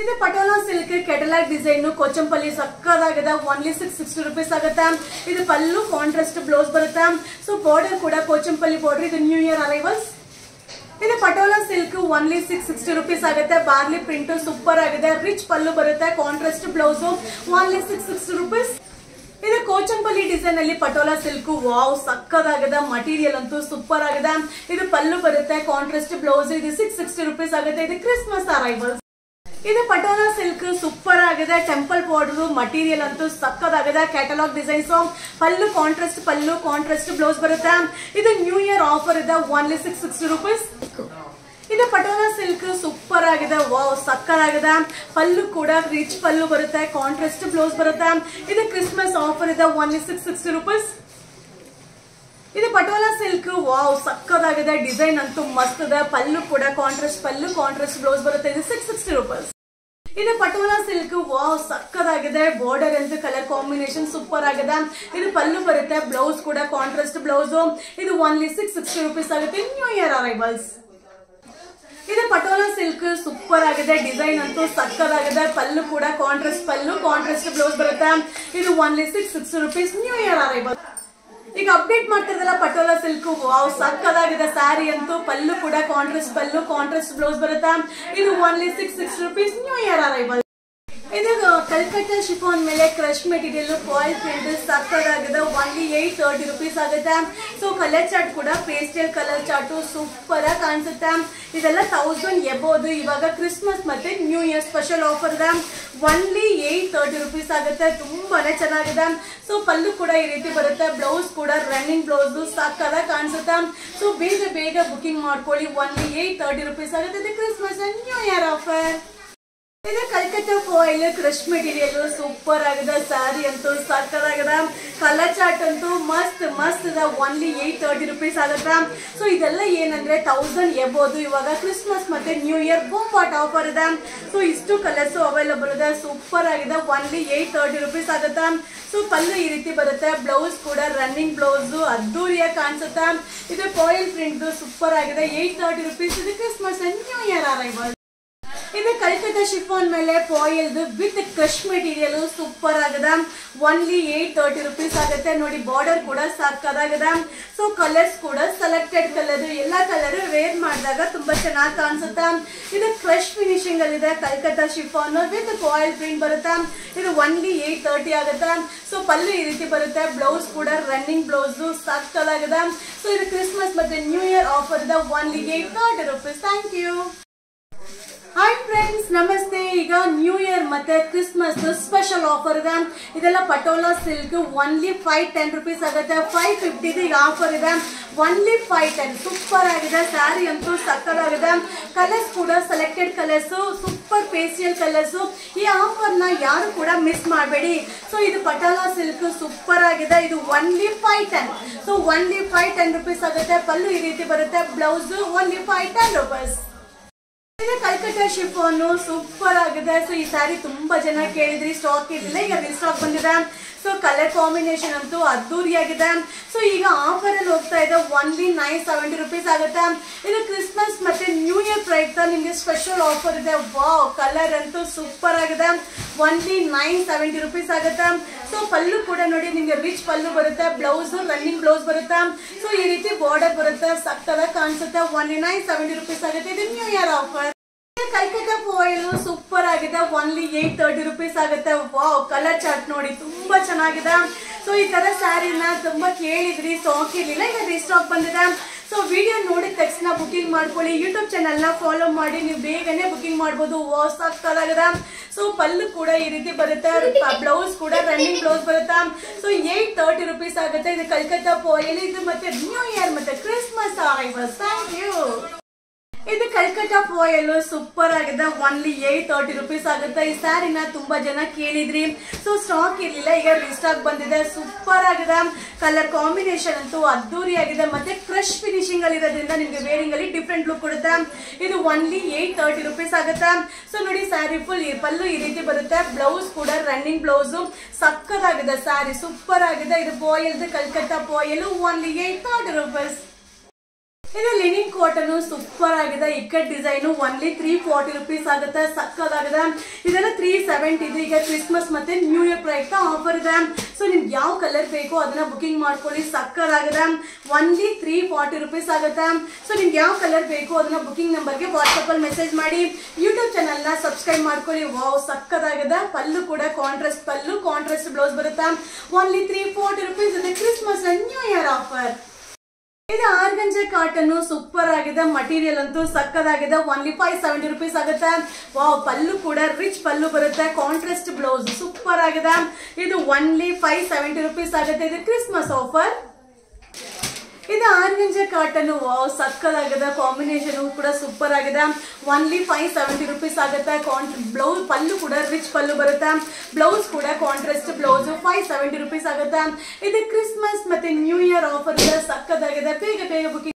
ಇದು Patola silk catalogue design Kochampalli ಸಕ್ಕದಾಗಿದೆ only six sixty rupees ಆಗುತ್ತೆ ಇದು ಪಲ್ಲು ಕಾಂಟ್ರಾಸ್ಟ್ ಬ್ಲೌಸ್ ಬರುತ್ತೆ ಸೊ ಬಾರ್ಡರ್ ಕೂಡ ಕೋಚಂಪಲ್ಲಿ ಬಾರ್ಡರ್ ಇದು ನ್ಯೂ ಇಯರ್ ಅರೈವಲ್ಸ್ ಇದು Patola silk only six sixty rupees ಆಗುತ್ತೆ ಬಾರ್ಲಿ ಪ್ರಿಂಟ್ ಸೂಪರ್ ಆಗಿದೆ ರಿಚ್ ಪಲ್ಲು ಬರುತ್ತೆ contrast blouse only six sixty rupees ಇದು ಕೋಚಂಪಲ್ಲಿ ಡಿಸೈನ್ ಅಲ್ಲಿ ಪಟೋಲಾ ಸಿಲ್ಕ್ ವಾವ್ ಸಕ್ಕದಾಗಿದೆ ಮಟೀರಿಯಲ್ ಅಂತೂ ಸೂಪರ್ ಆಗಿದೆ ಇದು ಪಲ್ಲು ಬರುತ್ತೆ ಕಾಂಟ್ರಾಸ್ಟ್ ಬ್ಲೌಸ್ ಇದು ಸಿಕ್ಸ್ ಸಿಕ್ಸ್ಟಿ ರುಪೀಸ್ ಆಗುತ್ತೆ ಇದು ಕ್ರಿಸ್ಮಸ್ ಅರೈವಲ್ಸ್ ಇದು ಪಟೋಲಾ ಸಿಲ್ಕ್ ಸೂಪರ್ ಆಗಿದೆ ಟೆಂಪಲ್ ಬಾರ್ಡರ್ ಮಟೀರಿಯಲ್ ಅಂತೂ ಸಕ್ಕದಾಗಿದೆ catalogue designs pallu contrast pallu contrast blouse ಬರುತ್ತೆ ಇದು ನ್ಯೂ ಇಯರ್ ಆಫರ್ ಇದೆ ಒನ್ಲಿ ಸಿಕ್ಸ್ ಸಿಕ್ಸ್ಟಿ ರುಪೀಸ್ ಇದು ಪಟೋಲಾ ಸಿಲ್ಕ್ ಸೂಪರ್ ಆಗಿದೆ ವಾವ್ ಸಕ್ಕದಾಗಿದೆ ಪಲ್ಲು ಕೂಡ ರಿಚ್ ಪಲ್ಲು ಬರುತ್ತೆ ಕಾಂಟ್ರಾಸ್ಟ್ ಬ್ಲೌಸ್ ಬರುತ್ತೆ ಇದು ಕ್ರಿಸ್ಮಸ್ ಆಫರ್ ಇದೆ ಒನ್ಲಿ ಸಿಕ್ಸ್ ಸಿಕ್ಸ್ಟಿ ರುಪೀಸ್ ಇದು ಪಟೋಲಾ ಸಿಲ್ಕ್ ವಾವ್ ಸಕ್ಕದಾಗಿದೆ ಡಿಸೈನ್ ಅಂತೂ ಮಸ್ತ್ ಇದೆ ಪಲ್ಲು ಕೂಡ ಕಾಂಟ್ರಾಸ್ಟ್ ಪಲ್ಲು ಕಾಂಟ್ರಾಸ್ಟ್ ಬ್ಲೌಸ್ ಬರುತ್ತೆ ಇದು ಸಿಕ್ಸ್ ಸಿಕ್ಸ್ಟಿ ರುಪೀಸ್ ಇದು ಪಟೋಲಾ ಸಿಲ್ಕ್ ವಾವ್ ಸಕ್ಕದಾಗಿದೆ ಬಾರ್ಡರ್ ಅಂತ ಕಲರ್ ಕಾಂಬಿನೇಷನ್ ಸೂಪರ್ ಆಗಿದೆ ಇದು ಪಲ್ಲು ಬರುತ್ತೆ ಬ್ಲೌಸ್ ಕೂಡ ಕಾಂಟ್ರಾಸ್ಟ್ ಬ್ಲೌಸ್ ಇದು ಒನ್ಲಿ ಸಿಕ್ಸ್ ಸಿಕ್ಸ್ಟಿ ರುಪೀಸ್ ಆಗುತ್ತೆ ನ್ಯೂ ಇಯರ್ ಅರೈವಲ್ಸ್ ಇದು ಪಟೋಲಾ ಸಿಲ್ಕ್ ಸೂಪರ್ ಆಗಿದೆ ಡಿಸೈನ್ ಅಂತೂ ಸಕ್ಕದಾಗಿದೆ ಪಲ್ಲು ಕೂಡ ಕಾಂಟ್ರಾಸ್ಟ್ ಪಲ್ಲು ಕಾಂಟ್ರಾಸ್ಟ್ ಬ್ಲೌಸ್ ಬರುತ್ತೆ ಇದು only six sixty rupees new year arrival ಈಗ ಅಪ್ಡೇಟ್ ಮಾಡ್ತಿರಲ್ಲ ಪಟೋಲಾ ಸಿಲ್ಕ್ ವಾವ್ ಸಕ್ಕದಾಗಿದೆ ಸ್ಯಾರಿ ಅಂತೂ ಪಲ್ಲು ಕೂಡ ಕಾಂಟ್ರಾಸ್ಟ್ ಪಲ್ಲು ಕಾಂಟ್ರಾಸ್ಟ್ ಬ್ಲೌಸ್ ಬರುತ್ತೆ ಇದು only six six rupees new year arrival ಇದು ಕಲ್ಕಟ್ಟ ಶಿಫಾನ್ ಮೇಲೆ ಕ್ರಶ್ ಮೆಟೀರಿಯಲ್ ಫಾಯಿಲ್ ಪ್ರಿಂಟ್ ಸಕ್ಕದಾಗಿದೆ ಒನ್ಲಿ ಏಟ್ ತರ್ಟಿ ರುಪೀಸ್ ಆಗುತ್ತೆ ಸೊ ಕಲರ್ ಚಾರ್ಟ್ ಕೂಡ ಪೇಸ್ಟಲ್ ಕಲರ್ ಚಾರ್ಟು ಸೂಪರ್ ಆಗಿ ಕಾಣಿಸುತ್ತೆ ಇದೆಲ್ಲ ತೌಸಂಡ್ ಎಬೋದು ಇವಾಗ ಕ್ರಿಸ್ಮಸ್ ಮತ್ತೆ ನ್ಯೂ ಇಯರ್ ಸ್ಪೆಷಲ್ ಆಫರ್ ಇದೆ ಒನ್ಲಿ ಏಟ್ ತರ್ಟಿ ರುಪೀಸ್ ಆಗುತ್ತೆ ತುಂಬಾನೇ ಚೆನ್ನಾಗಿದೆ ಸೊ ಪಲ್ಲು ಕೂಡ ಈ ರೀತಿ ಬರುತ್ತೆ ಬ್ಲೌಸ್ ಕೂಡ ರನ್ನಿಂಗ್ ಬ್ಲೌಸ್ ಸಕ್ಕದಾಗಿ ಕಾಣಿಸುತ್ತೆ ಸೊ ಬೇಗ ಬೇಗ ಬುಕಿಂಗ್ ಮಾಡ್ಕೊಳ್ಳಿ ಒನ್ಲಿ ಏಟ್ ತರ್ಟಿ ರುಪೀಸ್ ಆಗುತ್ತೆ ಇದು ಕ್ರಿಸ್ಮಸ್ ನ್ಯೂ ಇಯರ್ ಆಫರ್ ಇದು Calcutta foil crush material super ಆಗಿದೆ ಸ್ಯಾರಿ ಅಂತೂ ಸಕ್ಕದಾಗಿದೆ ಕಲರ್ ಚಾರ್ಟ್ ಅಂತೂ ಮಸ್ತ್ ಮಸ್ತ್ ಇದೆ ಒನ್ಲಿ ಏಟ್ ತರ್ಟಿ ರುಪೀಸ್ ಆಗುತ್ತೆ ಸೊ ಇದೆಲ್ಲ ಏನಂದ್ರೆ ತೌಸಂಡ್ ಎಬೋದು ಇವಾಗ ಕ್ರಿಸ್ಮಸ್ ಮತ್ತೆ ನ್ಯೂ ಇಯರ್ ಬಾಟ್ ಆಫರ್ ಇದೆ ಸೊ ಇಷ್ಟು ಕಲರ್ಸ್ ಅವೈಲಬಲ್ ಇದೆ ಸೂಪರ್ ಆಗಿದೆ ಒನ್ಲಿ ಏಟ್ ತರ್ಟಿ ರುಪೀಸ್ ಆಗುತ್ತೆ ಸೊ ಪಲ್ಲು ಈ ರೀತಿ ಬರುತ್ತೆ ಬ್ಲೌಸ್ ಕೂಡ ರನ್ನಿಂಗ್ ಬ್ಲೌಸ್ ಅದ್ದೂರಿಯಾಗಿ ಕಾಣಿಸುತ್ತೆ ಇದು ಫಾಯಿಲ್ ಪ್ರಿಂಟ್ ಸೂಪರ್ ಆಗಿದೆ ಏಟ್ ತರ್ಟಿ ರುಪೀಸ್ ಇದು ಕ್ರಿಸ್ಮಸ್ ನ್ಯೂ ಇಯರ್ ಅರೈವಲ್ ಇದು ಕಲ್ಕತ್ತಾ ಶಿಫಾನ್ ಮೇಲೆ ಫಾಯಿಲ್ದು ವಿತ್ ಕ್ರಶ್ ಮೆಟೀರಿಯಲ್ ಸೂಪರ್ ಆಗಿದೆ ಒನ್ಲಿ ಏಟ್ ತರ್ಟಿ ರುಪೀಸ್ ಆಗುತ್ತೆ ನೋಡಿ ಬಾರ್ಡರ್ ಕೂಡ ಸಾಕಾಗಿದೆ ಸೊ ಕಲರ್ಸ್ ಕೂಡ ಸೆಲೆಕ್ಟೆಡ್ ಕಲರ್ ಎಲ್ಲ ಕಲರ್ ವೇರ್ ಮಾಡಿದಾಗ ತುಂಬಾ ಚೆನ್ನಾಗಿ ಕಾಣಿಸುತ್ತೆ ಇದು ಕ್ರಶ್ ಫಿನಿಶಿಂಗ್ ಅಲ್ಲಿ ಇದೆ Calcutta chiffon with foil print ಬರುತ್ತೆ ಇದು ಒನ್ಲಿ ಏಟ್ ತರ್ಟಿ ಆಗುತ್ತೆ ಸೊ ಪಲ್ಲು ಈ ರೀತಿ ಬರುತ್ತೆ ಬ್ಲೌಸ್ ಕೂಡ ರನ್ನಿಂಗ್ ಬ್ಲೌಸ್ ಸಾಕಾಗಿದೆ ಸೊ ಇದು ಕ್ರಿಸ್ಮಸ್ ಮತ್ತೆ ನ್ಯೂ ಇಯರ್ ಆಫರ್ ಇದೆ only eight thirty rupees thank you hi friends ನಮಸ್ತೆ ಈಗ ನ್ಯೂ ಇಯರ್ ಮತ್ತೆ ಕ್ರಿಸ್ಮಸ್ ಸ್ಪೆಷಲ್ ಆಫರ್ ಇದೆ ಇದೆಲ್ಲ Patola silk only five ten rupees ಆಗುತ್ತೆ ಫೈವ್ ಫಿಫ್ಟಿದು ಈಗ ಆಫರ್ ಇದೆ ಒನ್ಲಿ ಫೈವ್ ಟೆನ್ ಸೂಪರ್ ಆಗಿದೆ ಸ್ಯಾರಿ ಅಂತೂ ಸಕ್ಕದಾಗಿದೆ ಕಲರ್ಸ್ ಕೂಡ selected colours super facial colours ಈ ಆಫರ್ನ ಯಾರು ಕೂಡ ಮಿಸ್ ಮಾಡಬೇಡಿ ಸೊ ಇದು ಪಟೋಲಾ ಸಿಲ್ಕ್ ಸೂಪರ್ ಆಗಿದೆ ಇದು only five ten so only five ten rupees ಆಗುತ್ತೆ ಪಲ್ಲು ಈ ರೀತಿ ಬರುತ್ತೆ blouse only five ten rupees ಇದು ಕಲ್ಕತ್ತಾ ಶಿಫೋನು ಸೂಪರ್ ಆಗಿದೆ ಸೊ ಈ ಸ್ಯಾರಿ ತುಂಬಾ ಜನ ಕೇಳಿದ್ರಿ ಸ್ಟಾಕ್ ಇರಲಿಲ್ಲ ಈಗ ರೀಸ್ಟಾಕ್ ಬಂದಿದೆ ಸೊ ಕಲರ್ ಕಾಂಬಿನೇಷನ್ ಅಂತೂ ಅದ್ದೂರಿಯಾಗಿದೆ ಸೊ ಈಗ ಆಫರ್ ಅಲ್ಲಿ ಹೋಗ್ತಾ ಇದೆ ಒನ್ಲಿ ನೈನ್ ಸೆವೆಂಟಿ ರುಪೀಸ್ ಆಗುತ್ತೆ ಇದು ಕ್ರಿಸ್ಮಸ್ ಮತ್ತೆ ನ್ಯೂ ಇಯರ್ ಪ್ರಯುಕ್ತ ನಿಮಗೆ ಸ್ಪೆಷಲ್ ಆಫರ್ ಇದೆ ವಾವ್ ಕಲರ್ ಅಂತೂ ಸೂಪರ್ ಆಗಿದೆ ಒನ್ಲಿ ನೈನ್ ಸೆವೆಂಟಿ ರುಪೀಸ್ ಆಗುತ್ತೆ ಸೊ ಪಲ್ಲು ಕೂಡ ನೋಡಿ ನಿಮಗೆ ರಿಚ್ ಪಲ್ಲು ಬರುತ್ತೆ ಬ್ಲೌಸ್ ರನ್ನಿಂಗ್ ಬ್ಲೌಸ್ ಬರುತ್ತೆ ಸೊ ಈ ರೀತಿ ಬಾರ್ಡರ್ ಬರುತ್ತೆ ಸಕ್ಕದಾಗಿ ಕಾಣಿಸುತ್ತೆ ಒನ್ಲಿ ನೈನ್ ಸೆವೆಂಟಿ ರುಪೀಸ್ ಆಗುತ್ತೆ ಇದು new year offer Calcutta foil super ಆಗಿದೆ ಒನ್ಲಿ ಏಟ್ ತರ್ಟಿ ರುಪೀಸ್ ಆಗುತ್ತೆ ವಾವ್ ಕಲರ್ ಚಾರ್ಟ್ ನೋಡಿ ತುಂಬಾ ಚೆನ್ನಾಗಿದೆ ಸೊ ಈ ತರ ಸ್ಯಾರಿನ ತುಂಬಾ ಕೇಳಿದ್ರಿ ಸ್ಟಾಕ್ ಇರ್ಲಿಲ್ಲ ಈಗ ರೀಸ್ಟಾಕ್ ಬಂದಿದೆ ಸೊ ವಿಡಿಯೋ ನೋಡಿದ ತಕ್ಷಣ ಬುಕಿಂಗ್ ಮಾಡ್ಕೊಳ್ಳಿ ಯೂಟ್ಯೂಬ್ ಚಾನಲ್ನ ಫಾಲೋ ಮಾಡಿ ನೀವು ಬೇಗನೆ ಬುಕಿಂಗ್ ಮಾಡ್ಬೋದು ವಾಸ್ ಆಗ್ತದಾಗಿದೆ ಸೊ ಪಲ್ಲು ಕೂಡ ಈ ರೀತಿ ಬರುತ್ತೆ ಬ್ಲೌಸ್ ಕೂಡ ರನ್ನಿಂಗ್ ಬ್ಲೌಸ್ ಬರುತ್ತೆ ಸೊ ಏಟ್ ತರ್ಟಿ ರುಪೀಸ್ ಆಗುತ್ತೆ ಇದು ಕಲ್ಕತ್ತಾ ಫಾಯಿಲ್ ಇದು ಮತ್ತೆ ನ್ಯೂ ಇಯರ್ ಮತ್ತೆ ಕ್ರಿಸ್ಮಸ್ ಐವಸ್ ಥ್ಯಾಂಕ್ ಯು ಇದು ಕಲ್ಕಟ್ಟ ಫಾಯಲ್ ಸೂಪರ್ ಆಗಿದೆ ಒನ್ಲಿ ಏಟ್ ತರ್ಟಿ ರುಪೀಸ್ ಆಗುತ್ತೆ ಈ ಸ್ಯಾರಿನ ತುಂಬಾ ಜನ ಕೇಳಿದ್ರಿ ಸೊ ಸ್ಟಾಕ್ ಇರ್ಲಿಲ್ಲ ಈಗ ರೀಸ್ಟಾಕ್ ಬಂದಿದೆ ಸೂಪರ್ ಆಗಿದೆ ಕಲರ್ ಕಾಂಬಿನೇಷನ್ ಅಂತೂ ಅದ್ದೂರಿ ಆಗಿದೆ ಮತ್ತೆ ಕ್ರಶ್ ಫಿನಿಶಿಂಗ್ ಅಲ್ಲಿ ಇರೋದ್ರಿಂದ ನಿಮ್ಗೆ ವೇರಿಂಗ್ ಅಲ್ಲಿ ಡಿಫ್ರೆಂಟ್ ಲುಕ್ ಕೊಡುತ್ತೆ ಇದು ಒನ್ಲಿ ಏಟ್ ತರ್ಟಿ ರುಪೀಸ್ ಆಗುತ್ತೆ ಸೊ ನೋಡಿ ಸ್ಯಾರಿ ಫುಲ್ ಪಲ್ಲು ಈ ರೀತಿ ಬರುತ್ತೆ ಬ್ಲೌಸ್ ಕೂಡ ರನ್ನಿಂಗ್ ಬ್ಲೌಸ್ ಸಕ್ಕದಾಗಿದೆ ಸ್ಯಾರಿ ಸೂಪರ್ ಆಗಿದೆ ಇದು ಬಾಯಲ್ದು ಕಲ್ಕತ್ತಾ ಬಾಯಲ್ ಒನ್ಲಿ ಏಟ್ ತರ್ಟಿ ರುಪೀಸ್ ಇದು ಲಿನಿನ್ ಕಾಟನ್ ಸೂಪರ್ ಆಗಿದೆ ikat design only three forty rupees ಆಗುತ್ತೆ ಸಕ್ಕದಾಗಿದೆ ಇದೆಲ್ಲ ತ್ರೀ ಸೆವೆಂಟಿ ಇದೆ ಈಗ ಕ್ರಿಸ್ಮಸ್ ಮತ್ತೆ ನ್ಯೂ ಇಯರ್ ಪ್ರಯುಕ್ತ ಆಫರ್ ಇದೆ ಸೊ ನಿಮ್ಗೆ ಯಾವ ಕಲರ್ ಬೇಕೋ ಅದನ್ನ ಬುಕಿಂಗ್ ಮಾಡ್ಕೊಳ್ಳಿ ಸಕ್ಕದಾಗಿದೆ ಒನ್ಲಿ ತ್ರೀ ಫಾರ್ಟಿ ರುಪೀಸ್ ಆಗುತ್ತೆ ಸೊ ನಿಮ್ಗೆ ಯಾವ ಕಲರ್ ಬೇಕೋ ಅದನ್ನ ಬುಕಿಂಗ್ ನಂಬರ್ಗೆ ವಾಟ್ಸಪ್ ಅಲ್ಲಿ ಮೆಸೇಜ್ ಮಾಡಿ ಯೂಟ್ಯೂಬ್ ಚಾನಲ್ ನ ಸಬ್ಸ್ಕ್ರೈಬ್ ಮಾಡ್ಕೊಳ್ಳಿ ವಾವ್ ಸಕ್ಕದಾಗಿದೆ ಪಲ್ಲು ಕೂಡ ಕಾಂಟ್ರಾಸ್ಟ್ ಪಲ್ಲು ಕಾಂಟ್ರಾಸ್ಟ್ ಬ್ಲೌಸ್ ಬರುತ್ತೆ ಒನ್ಲಿ ತ್ರೀ ಫಾರ್ಟಿ ರುಪೀಸ್ ಇದೆ Christmas and new year offer ಇದು ಆರ್ಗಂಜೆ ಕಾಟನ್ ಸೂಪರ್ ಆಗಿದೆ ಮಟೀರಿಯಲ್ ಅಂತೂ ಸಕ್ಕದಾಗಿದೆ ಒನ್ಲಿ ಫೈವ್ ಸೆವೆಂಟಿ ರುಪೀಸ್ ಆಗುತ್ತೆ ವಾವ್ ಪಲ್ಲು ಕೂಡ ರಿಚ್ ಪಲ್ಲು ಬರುತ್ತೆ ಕಾಂಟ್ರಾಸ್ಟ್ ಬ್ಲೌಸ್ ಸೂಪರ್ ಆಗಿದೆ ಇದು ಒನ್ಲಿ ಫೈವ್ ಸೆವೆಂಟಿ ರುಪೀಸ್ ಆಗುತ್ತೆ ಇದು ಕ್ರಿಸ್ಮಸ್ ಆಫರ್ ಇದು ಆರ್ಗಂಜೆ ಕಾಟನ್ ವಾವ್ ಸಕ್ಕದಾಗಿದೆ ಕಾಂಬಿನೇಷನ್ ಕೂಡ ಸೂಪರ್ ಆಗಿದೆ ಒನ್ಲಿ ಫೈವ್ ಸೆವೆಂಟಿ ರುಪೀಸ್ ಆಗುತ್ತೆ ಕಾಂಟ್ ಬ್ಲೌಸ್ ಪಲ್ಲು ಕೂಡ ರಿಚ್ ಪಲ್ಲು ಬರುತ್ತೆ ಬ್ಲೌಸ್ ಕೂಡ contrast blouse five seventy rupees ಆಗುತ್ತೆ ಇದು ಕ್ರಿಸ್ಮಸ್ ಮತ್ತೆ ನ್ಯೂ ಇಯರ್ ಆಫರ್ ಇದೆ ಸಕ್ಕದಾಗಿದೆ ಬೇಗ ಬೇಗ ಬುಕಿಂಗ್